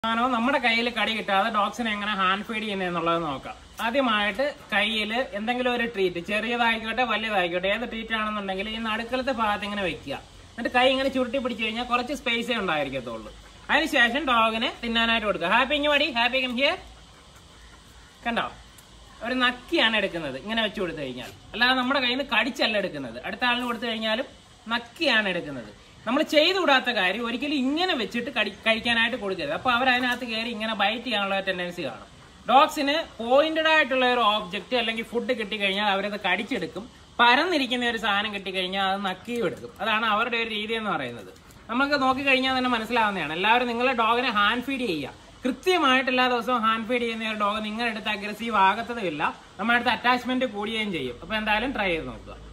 സാധനവും നമ്മുടെ കയ്യിൽ കടി കിട്ടാതെ ഡോഗ്സിനെ എങ്ങനെ ഹാൻഡ് ഫീഡ് ചെയ്യുന്നത് എന്നുള്ളത് നോക്കാം ആദ്യമായിട്ട് കയ്യിൽ എന്തെങ്കിലും ഒരു ട്രീറ്റ് ചെറിയതായിക്കോട്ടെ വലുതായിക്കോട്ടെ ഏത് ട്രീറ്റ് ആണെന്നുണ്ടെങ്കിൽ ഈ നടുക്കലത്തെ ഭാഗത്ത് ഇങ്ങനെ വെക്കുക എന്നിട്ട് കൈ ഇങ്ങനെ ചുരുട്ടി പിടിച്ചു കഴിഞ്ഞാൽ കുറച്ച് സ്പേസേ ഉണ്ടായിരിക്കത്തുള്ളൂ അതിനുശേഷം ഡോഗിന് തിന്നാനായിട്ട് കൊടുക്കുക ഹാപ്പി ഇങ്ങ് മടി ഹാപ്പി കം ഹിയർ കണ്ടോ ഒരു നക്കിയാണ് എടുക്കുന്നത് ഇങ്ങനെ വെച്ച് കൊടുത്തു കഴിഞ്ഞാൽ അല്ലാതെ നമ്മുടെ കയ്യിൽ നിന്ന് കടിച്ചല്ല എടുക്കുന്നത് അടുത്ത ആളിന് കൊടുത്തു കഴിഞ്ഞാലും നക്കിയാണ് എടുക്കുന്നത് നമ്മൾ ചെയ്തു കൂടാത്ത കാര്യം ഒരിക്കലും ഇങ്ങനെ വെച്ചിട്ട് കടി കഴിക്കാനായിട്ട് കൊടുക്കരുത് അപ്പൊ അവർ അതിനകത്ത് കയറി ഇങ്ങനെ ബൈറ്റ് ചെയ്യാനുള്ള ടെൻഡൻസി കാണും ഡോഗ്സിന് പോയിന്റഡ് ആയിട്ടുള്ള ഒരു ഓബ്ജക്റ്റ് അല്ലെങ്കിൽ ഫുഡ് കിട്ടിക്കഴിഞ്ഞാൽ അവരത് കടിച്ചെടുക്കും പരന്നിരിക്കുന്ന ഒരു സാധനം കിട്ടിക്കഴിഞ്ഞാൽ അത് നക്കിയും എടുക്കും അതാണ് അവരുടെ ഒരു രീതി എന്ന് പറയുന്നത് നമുക്ക് നോക്കിക്കഴിഞ്ഞാൽ തന്നെ മനസ്സിലാവുന്നതാണ് എല്ലാവരും നിങ്ങളുടെ ഡോഗിനെ ഹാൻഡ് ഫീഡ് ചെയ്യുക കൃത്യമായിട്ട് എല്ലാ ദിവസവും ഹാൻഡ് ഫീഡ് ചെയ്യുന്ന ഒരു ഡോഗ് നിങ്ങളുടെ അടുത്ത് അഗ്രസീവ് ആകത്തതുമില്ല നമ്മുടെ അടുത്ത് അറ്റാച്ച്മെന്റ് കൂടുകയും ചെയ്യും അപ്പൊ എന്തായാലും ട്രൈ ചെയ്ത് നോക്കുക